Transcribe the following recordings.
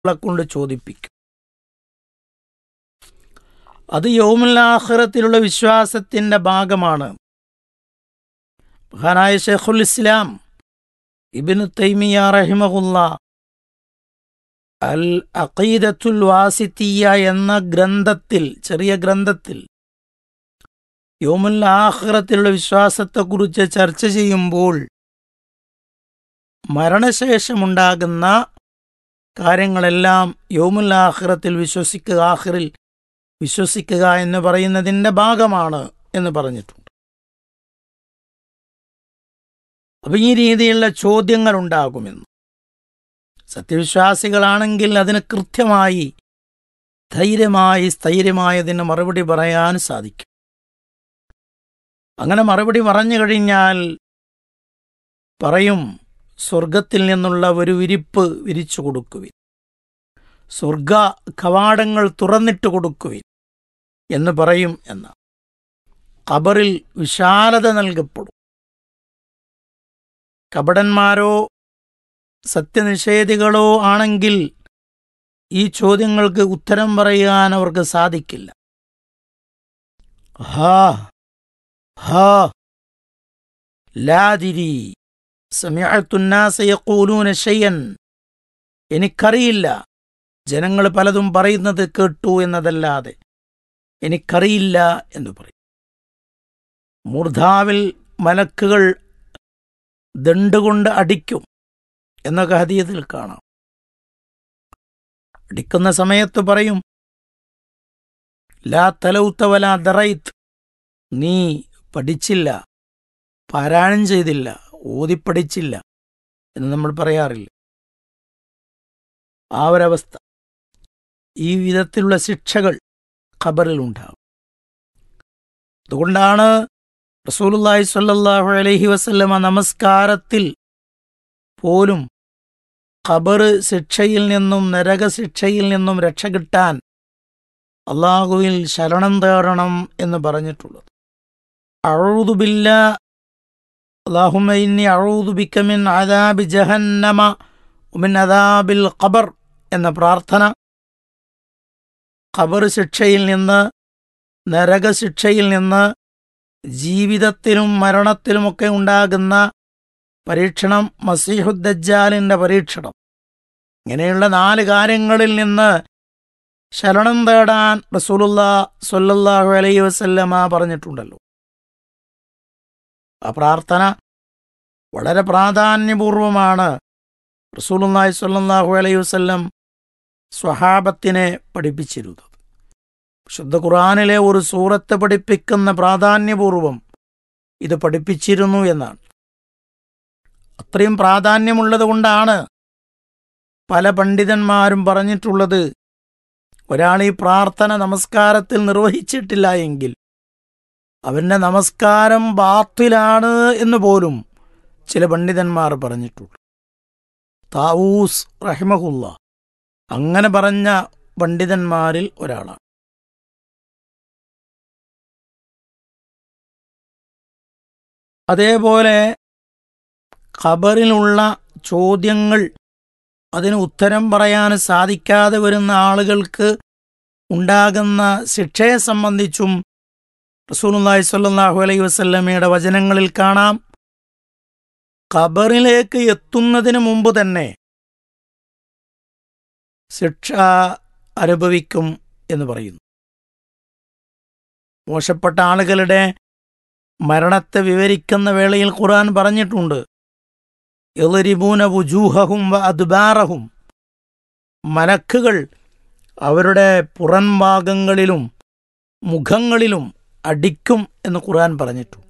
ളെ കൊണ്ട് ചോദിപ്പിക്കും അത് യൗമുല്ലാഹിറത്തിലുള്ള വിശ്വാസത്തിന്റെ ഭാഗമാണ് മഹാനായ ഷെയ്ഖുൽ ഇസ്ലാം ഇബിന് തൈമിയ റഹിമഹുല്ല അൽ അഖീദത്തുൽ വാസിത്തിയ എന്ന ഗ്രന്ഥത്തിൽ ചെറിയ ഗ്രന്ഥത്തിൽ യോമുൽ ആഖിറത്തിലുള്ള വിശ്വാസത്തെക്കുറിച്ച് ചർച്ച ചെയ്യുമ്പോൾ മരണശേഷമുണ്ടാകുന്ന കാര്യങ്ങളെല്ലാം യോമുൽ ആഖിറത്തിൽ വിശ്വസിക്കുക ആഖിറിൽ വിശ്വസിക്കുക എന്ന് പറയുന്നതിൻ്റെ ഭാഗമാണ് എന്ന് പറഞ്ഞിട്ടുണ്ട് അപ്പം ഈ രീതിയിലുള്ള ചോദ്യങ്ങൾ ഉണ്ടാകുമെന്ന് സത്യവിശ്വാസികളാണെങ്കിൽ അതിന് കൃത്യമായി ധൈര്യമായി സ്ഥൈര്യമായി അതിന് മറുപടി പറയാൻ സാധിക്കും അങ്ങനെ മറുപടി പറഞ്ഞു കഴിഞ്ഞാൽ പറയും സ്വർഗത്തിൽ നിന്നുള്ള ഒരു വിരിപ്പ് വിരിച്ചു കൊടുക്കുവിൻ സ്വർഗ കവാടങ്ങൾ തുറന്നിട്ട് കൊടുക്കുവിൻ എന്ന് പറയും എന്ന ഖബറിൽ വിശാലത നൽകപ്പെടും കപടന്മാരോ സത്യനിഷേധികളോ ആണെങ്കിൽ ഈ ചോദ്യങ്ങൾക്ക് ഉത്തരം പറയാൻ അവർക്ക് സാധിക്കില്ല ഹാ ഹാ ലാതിരി സമയത്തുന്നാസയൂലൂന ഷയ്യൻ എനിക്കറിയില്ല ജനങ്ങൾ പലതും പറയുന്നത് കേട്ടു എന്നതല്ലാതെ എനിക്കറിയില്ല എന്ന് പറയും മൂർധാവിൽ മലക്കുകൾ ദണ്ടുകൊണ്ട് അടിക്കും എന്നൊക്കെ ഹദീയത്തിൽ കാണാം അടിക്കുന്ന സമയത്ത് പറയും ലാ തലൗത്തവല ദറൈത്ത് നീ പഠിച്ചില്ല പാരായണം ചെയ്തില്ല ഓതിപ്പടിച്ചില്ല എന്ന് നമ്മൾ പറയാറില്ല ആ ഒരവസ്ഥ ഈ വിധത്തിലുള്ള ശിക്ഷകൾ ഖബറിൽ ഉണ്ടാവും അതുകൊണ്ടാണ് റസൂലുല്ലാഹി സ്വല്ലല്ലാഹു അലൈഹി വസല്ലമ നമസ്കാരത്തിൽ പോലും ഖബർ ശിക്ഷയിൽ നിന്നും നരകശിക്ഷയിൽ നിന്നും രക്ഷ കിട്ടാൻ അള്ളാഹുവിൽ ശരണം തേടണം എന്ന് പറഞ്ഞിട്ടുള്ളത് അഴൂതുബില്ല അള്ളാഹുമ ഇന്നി അഴൂതുബിക്ക മിൻ അദാബി ജഹന്നമ മിൻ അദാബിൽ ഖബർ എന്ന പ്രാർത്ഥന ഖബർ ശിക്ഷയിൽ നിന്ന് നരകശിക്ഷയിൽ നിന്ന് ജീവിതത്തിലും മരണത്തിലുമൊക്കെ ഉണ്ടാകുന്ന പരീക്ഷണം മസീഹുദ്ദജാലിൻ്റെ പരീക്ഷണം ഇങ്ങനെയുള്ള നാല് കാര്യങ്ങളിൽ നിന്ന് ശരണം തേടാൻ റസൂലുല്ലാ സ്വല്ലല്ലാഹു അലൈഹി വസല്ലമ പറഞ്ഞിട്ടുണ്ടല്ലോ ആ പ്രാർത്ഥന വളരെ പ്രാധാന്യപൂർവമാണ് റസൂലുല്ലാഹി സ്വല്ലല്ലാഹു അലൈഹി വസല്ലം സ്വഹാബത്തിനെ പഠിപ്പിച്ചിരുന്നത് ശുദ്ധ ഖുർആാനിലെ ഒരു സൂറത്ത് പഠിപ്പിക്കുന്ന പ്രാധാന്യപൂർവം ഇത് പഠിപ്പിച്ചിരുന്നു എന്നാണ് അത്രയും പ്രാധാന്യമുള്ളത് കൊണ്ടാണ് പല പണ്ഡിതന്മാരും പറഞ്ഞിട്ടുള്ളത് ഒരാൾ ഈ പ്രാർത്ഥന നമസ്കാരത്തിൽ നിർവഹിച്ചിട്ടില്ല എങ്കിൽ അവന്റെ നമസ്കാരം ബാത്തിലാണ് എന്ന് പോലും ചില പണ്ഡിതന്മാർ പറഞ്ഞിട്ടുള്ളൂ താവൂസ് റഹിമഹുല്ല അങ്ങനെ പറഞ്ഞ പണ്ഡിതന്മാരിൽ ഒരാളാണ് അതേപോലെ ഖബറിലുള്ള ചോദ്യങ്ങൾ അതിന് ഉത്തരം പറയാൻ സാധിക്കാതെ വരുന്ന ആളുകൾക്ക് ഉണ്ടാകുന്ന ശിക്ഷയെ സംബന്ധിച്ചും റസൂലുള്ളാഹി സ്വല്ലല്ലാഹു അലൈഹി വസല്ലമയുടെ വചനങ്ങളിൽ കാണാം ഖബറിലേക്ക് എത്തുന്നതിന് മുമ്പ് തന്നെ ശിക്ഷ അനുഭവിക്കും എന്ന് പറയുന്നു മോശപ്പെട്ട ആളുകളുടെ മരണത്തെ വിവരിക്കുന്ന വേളയിൽ ഖുർആൻ പറഞ്ഞിട്ടുണ്ട് എളിരിബൂന വുജൂഹഹും വ അദ്ബാറഹും മലക്കുകൾ അവരുടെ പുറംഭാഗങ്ങളിലും മുഖങ്ങളിലും അടിക്കും എന്ന് ഖുർആൻ പറഞ്ഞിട്ടുണ്ട്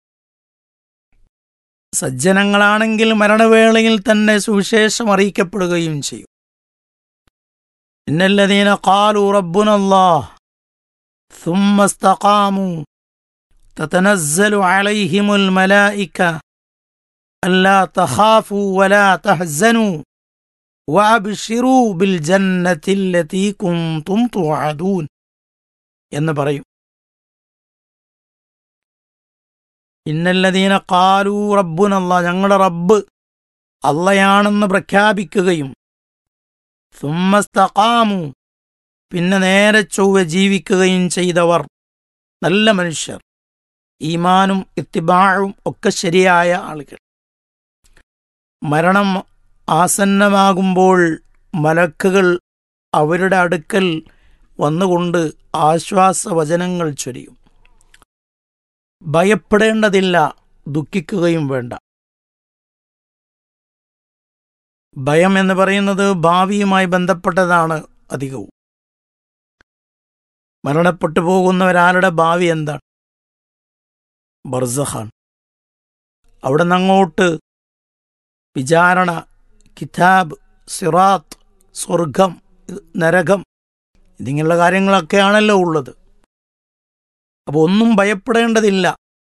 സജ്ജനങ്ങളാണെങ്കിൽ മരണവേളയിൽ തന്നെ സുവിശേഷം അറിയിക്കപ്പെടുകയും ചെയ്യും ഇന്നല്ലദീന ഖാലു റബ്ബുനല്ലാഹ് ثم استقاموا تتنزل عليهم الملائكة ألا تخافوا ولا تحزنوا وأبشروا بالجنة التي كنتم توعدون എന്ന് പറയും ഇന്നല്ലദീന കാലൂ റബ്ബുനല്ല ഞങ്ങളുടെ റബ്ബ് അള്ളയാണെന്ന് പ്രഖ്യാപിക്കുകയും സുമ്മസ്തഖാമു പിന്നെ നേരെ ചൊവ്വ ജീവിക്കുകയും ചെയ്തവർ നല്ല മനുഷ്യർ ഈമാനും ഇത്തിബാഴും ഒക്കെ ശരിയായ ആളുകൾ മരണം ആസന്നമാകുമ്പോൾ മലക്കുകൾ അവരുടെ അടുക്കൽ വന്നുകൊണ്ട് ആശ്വാസവചനങ്ങൾ ചൊരിയും ഭയപ്പെടേണ്ടതില്ല ദുഃഖിക്കുകയും വേണ്ട ഭയം എന്ന് പറയുന്നത് ഭാവിയുമായി ബന്ധപ്പെട്ടതാണ് അധികവും മരണപ്പെട്ടു പോകുന്ന ഒരാളുടെ ഭാവി എന്താണ് ബർസഖാൻ അവിടെ നിന്നങ്ങോട്ട് വിചാരണ കിതാബ് സിറാത്ത് സ്വർഗം നരകം ഇതിങ്ങനെയുള്ള കാര്യങ്ങളൊക്കെയാണല്ലോ ഉള്ളത് അപ്പോൾ ഒന്നും ഭയപ്പെടേണ്ടതില്ല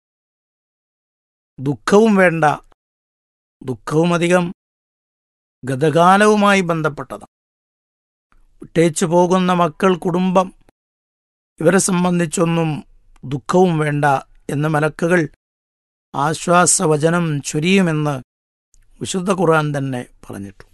ദുഃഖവും വേണ്ട ദുഃഖവും അധികം ഗതകാലവുമായി ബന്ധപ്പെട്ടതാണ് വിട്ടേച്ചു പോകുന്ന മക്കൾ കുടുംബം ഇവരെ സംബന്ധിച്ചൊന്നും ദുഃഖവും വേണ്ട എന്ന മലക്കുകൾ ആശ്വാസവചനം ചൊരിയുമെന്ന് വിശുദ്ധ ഖുർആൻ തന്നെ പറഞ്ഞിട്ടുണ്ട്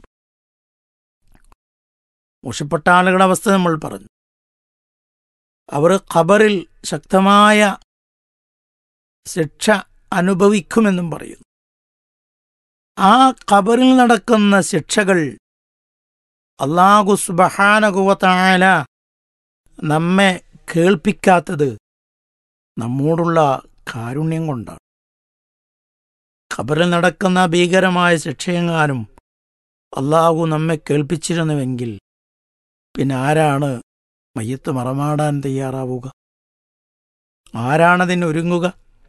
മോശപ്പെട്ട ആളുകളുടെ അവസ്ഥ നമ്മൾ പറഞ്ഞു അവർ ഖബറിൽ ശക്തമായ ശിക്ഷ അനുഭവിക്കുമെന്നും പറയുന്നു ആ ഖബറിൽ നടക്കുന്ന ശിക്ഷകൾ അള്ളാഹു സുബഹാനകുവത്തായ നമ്മെ കേൾപ്പിക്കാത്തത് നമ്മോടുള്ള കാരുണ്യം കൊണ്ടാണ് ഖബറിൽ നടക്കുന്ന ഭീകരമായ ശിക്ഷയെങ്ങാനും അള്ളാഹു നമ്മെ കേൾപ്പിച്ചിരുന്നുവെങ്കിൽ പിന്നെ ആരാണ് മയ്യത്ത് മറമാടാൻ തയ്യാറാവുക ആരാണതിന് ഒരുങ്ങുക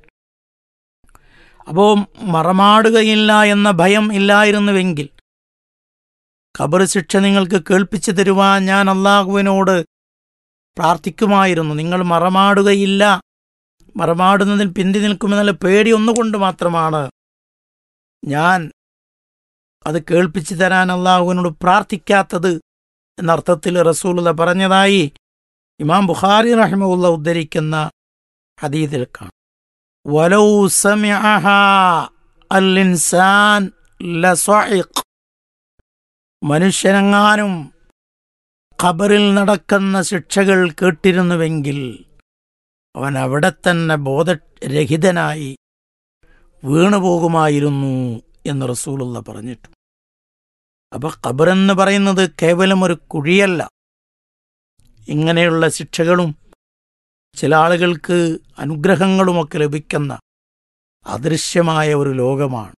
അപ്പോൾ മറമാടുകയില്ല എന്ന ഭയം ഇല്ലായിരുന്നുവെങ്കിൽ ഖബർ ശിക്ഷ നിങ്ങൾക്ക് കേൾപ്പിച്ചു തരുവാൻ ഞാൻ അള്ളാഹുവിനോട് പ്രാർത്ഥിക്കുമായിരുന്നു നിങ്ങൾ മറമാടുകയില്ല മറമാടുന്നതിൽ പിന്തി നിൽക്കുമെന്നുള്ള പേടി ഒന്നുകൊണ്ട് മാത്രമാണ് ഞാൻ അത് കേൾപ്പിച്ചു തരാൻ അള്ളാഹുവിനോട് പ്രാർത്ഥിക്കാത്തത് എന്നർത്ഥത്തിൽ റസൂലുള്ള പറഞ്ഞതായി ഇമാം ബുഖാരി റഹ്മുള്ള ഉദ്ധരിക്കുന്ന ഹദീദിൽ കാണാം വലൗ സമിഅഹ അൽ ഇൻസാൻ ലസ്വഇഖ് മനുഷ്യനെങ്ങാനും ഖബറിൽ നടക്കുന്ന ശിക്ഷകൾ കേട്ടിരുന്നുവെങ്കിൽ അവൻ അവിടെ തന്നെ ബോധരഹിതനായി വീണുപോകുമായിരുന്നു എന്ന് റസൂലുള്ള പറഞ്ഞിട്ടു അപ്പൊ ഖബറെന്ന് പറയുന്നത് കേവലം ഒരു കുഴിയല്ല ഇങ്ങനെയുള്ള ശിക്ഷകളും ചില ആളുകൾക്ക് അനുഗ്രഹങ്ങളുമൊക്കെ ലഭിക്കുന്ന അദൃശ്യമായ ഒരു ലോകമാണ്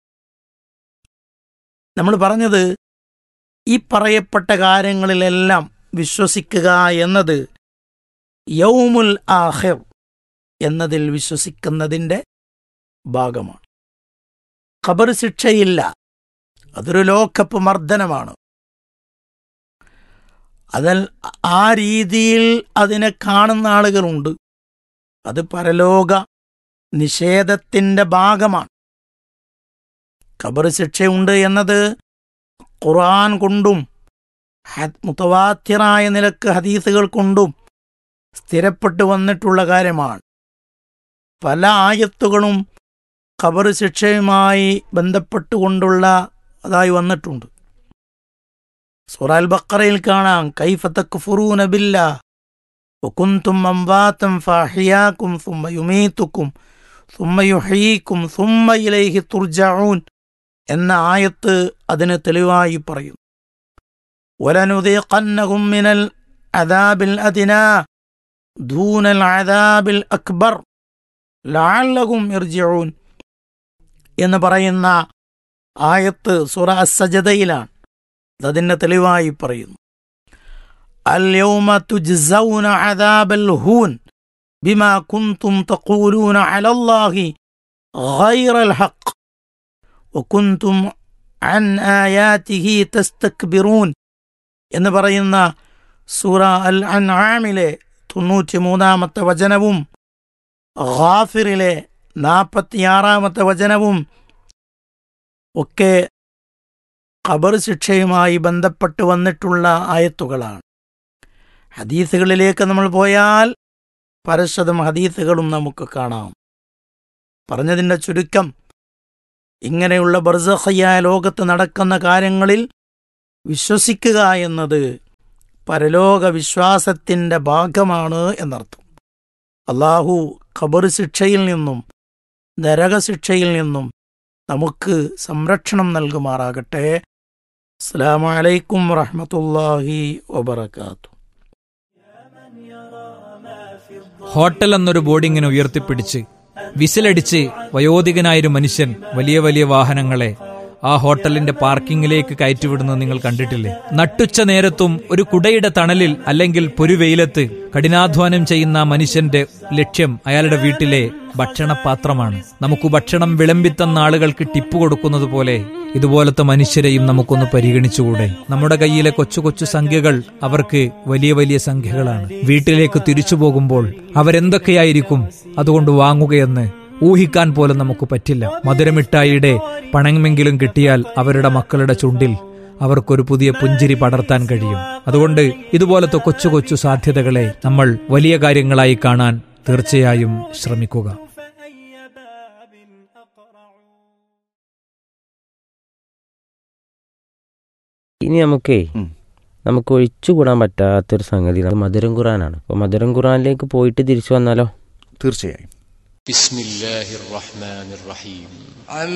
നമ്മൾ പറഞ്ഞത് ഈ പറയപ്പെട്ട കാര്യങ്ങളിലെല്ലാം വിശ്വസിക്കുക എന്നത് യൗമുൽ ആഹിർ എന്നതിൽ വിശ്വസിക്കുന്നതിൻ്റെ ഭാഗമാണ് ഖബർ ശിക്ഷയില്ല അതൊരു ലോക്കപ്പ് മർദ്ദനമാണ് അതിൽ ആ രീതിയിൽ അതിനെ കാണുന്ന ആളുകളുണ്ട് അത് പരലോക നിഷേധത്തിൻ്റെ ഭാഗമാണ് ഖബർ ശിക്ഷയുണ്ട് എന്നത് ഖുർആൻ കൊണ്ടും മുത്തവാത്യറായ നിലക്ക് ഹദീസുകൾ കൊണ്ടും സ്ഥിരപ്പെട്ടു വന്നിട്ടുള്ള കാര്യമാണ് പല ആയത്തുകളും ഖബർ ശിക്ഷയുമായി ബന്ധപ്പെട്ടുകൊണ്ടുള്ള അതായി വന്നിട്ടുണ്ട് സുറാൽ ബക്കറയിൽ കാണാം കൈഫത്തക്ക് ഫുറൂന ബില്ല وكنتم أمواتا فأحياكم ثم يميتكم ثم يحييكم ثم إليه ترجعون എന്ന ആയത്ത് അതിന് തെളിവായി പറയും ولنذيقنهم من العذاب الأدنى دون العذاب الأكبر لعلهم يرجعون എന്ന് പറയുന്ന ആയത്ത് സുറ അസജതയിലാണ് അതിൻ്റെ തെളിവായി പറയുന്നു اليوم تجزون عذاب الهون بما كنتم تقولون على الله غير الحق وكنتم عن آياته تستكبرون എന്ന് പറയുന്ന സൂറ അൽ അൻആമിലെ തൊണ്ണൂറ്റി മൂന്നാമത്തെ വചനവും ഖാഫിറിലെ നാൽപ്പത്തിയാറാമത്തെ വചനവും ഒക്കെ ഖബർ ശിക്ഷയുമായി ബന്ധപ്പെട്ട് വന്നിട്ടുള്ള ആയത്തുകളാണ് ഹദീസുകളിലേക്ക് നമ്മൾ പോയാൽ പരശതം ഹദീസുകളും നമുക്ക് കാണാം പറഞ്ഞതിൻ്റെ ചുരുക്കം ഇങ്ങനെയുള്ള ബർസഖയ്യായ ലോകത്ത് നടക്കുന്ന കാര്യങ്ങളിൽ വിശ്വസിക്കുക എന്നത് പരലോക വിശ്വാസത്തിൻ്റെ ഭാഗമാണ് എന്നർത്ഥം അള്ളാഹു ഖബർ ശിക്ഷയിൽ നിന്നും നരകശിക്ഷയിൽ നിന്നും നമുക്ക് സംരക്ഷണം നൽകുമാറാകട്ടെ അസ്സലാമു അലൈക്കും വറഹ്മത്തുള്ളാഹി വബറകാതുഹു ഹോട്ടൽ എന്നൊരു ബോർഡിങ്ങിനെ ഉയർത്തിപ്പിടിച്ച് വിസിലടിച്ച് വയോധികനായൊരു മനുഷ്യൻ വലിയ വലിയ വാഹനങ്ങളെ ആ ഹോട്ടലിന്റെ പാർക്കിങ്ങിലേക്ക് കയറ്റിവിടുന്നത് നിങ്ങൾ കണ്ടിട്ടില്ലേ നട്ടുച്ച നേരത്തും ഒരു കുടയുടെ തണലിൽ അല്ലെങ്കിൽ പൊരുവെയിലത്ത് കഠിനാധ്വാനം ചെയ്യുന്ന ആ മനുഷ്യന്റെ ലക്ഷ്യം അയാളുടെ വീട്ടിലെ ഭക്ഷണപാത്രമാണ് നമുക്ക് ഭക്ഷണം വിളമ്പിത്തന്ന ആളുകൾക്ക് ടിപ്പ് കൊടുക്കുന്നത് പോലെ ഇതുപോലത്തെ മനുഷ്യരെയും നമുക്കൊന്ന് പരിഗണിച്ചുകൂടെ നമ്മുടെ കയ്യിലെ കൊച്ചു കൊച്ചു സംഖ്യകൾ അവർക്ക് വലിയ വലിയ സംഖ്യകളാണ് വീട്ടിലേക്ക് തിരിച്ചു പോകുമ്പോൾ അവരെന്തൊക്കെയായിരിക്കും അതുകൊണ്ട് വാങ്ങുകയെന്ന് ഊഹിക്കാൻ പോലും നമുക്ക് പറ്റില്ല മധുരമിഠായിയുടെ പണമെങ്കിലും കിട്ടിയാൽ അവരുടെ മക്കളുടെ ചുണ്ടിൽ അവർക്കൊരു പുതിയ പുഞ്ചിരി പടർത്താൻ കഴിയും അതുകൊണ്ട് ഇതുപോലത്തെ കൊച്ചു കൊച്ചു സാധ്യതകളെ നമ്മൾ വലിയ കാര്യങ്ങളായി കാണാൻ തീർച്ചയായും ശ്രമിക്കുക ഇനി നമുക്കേ ഉം. നമുക്ക് ഒഴിച്ചുകൂടാൻ പറ്റാത്തൊരു സംഗതി അത് മധുരം ഖുറാനാണ് അപ്പോൾ മധുരം ഖുറാനിലേക്ക് പോയിട്ട് തിരിച്ചു വന്നാലോ തീർച്ചയായും بسم الله الرحمن الرحيم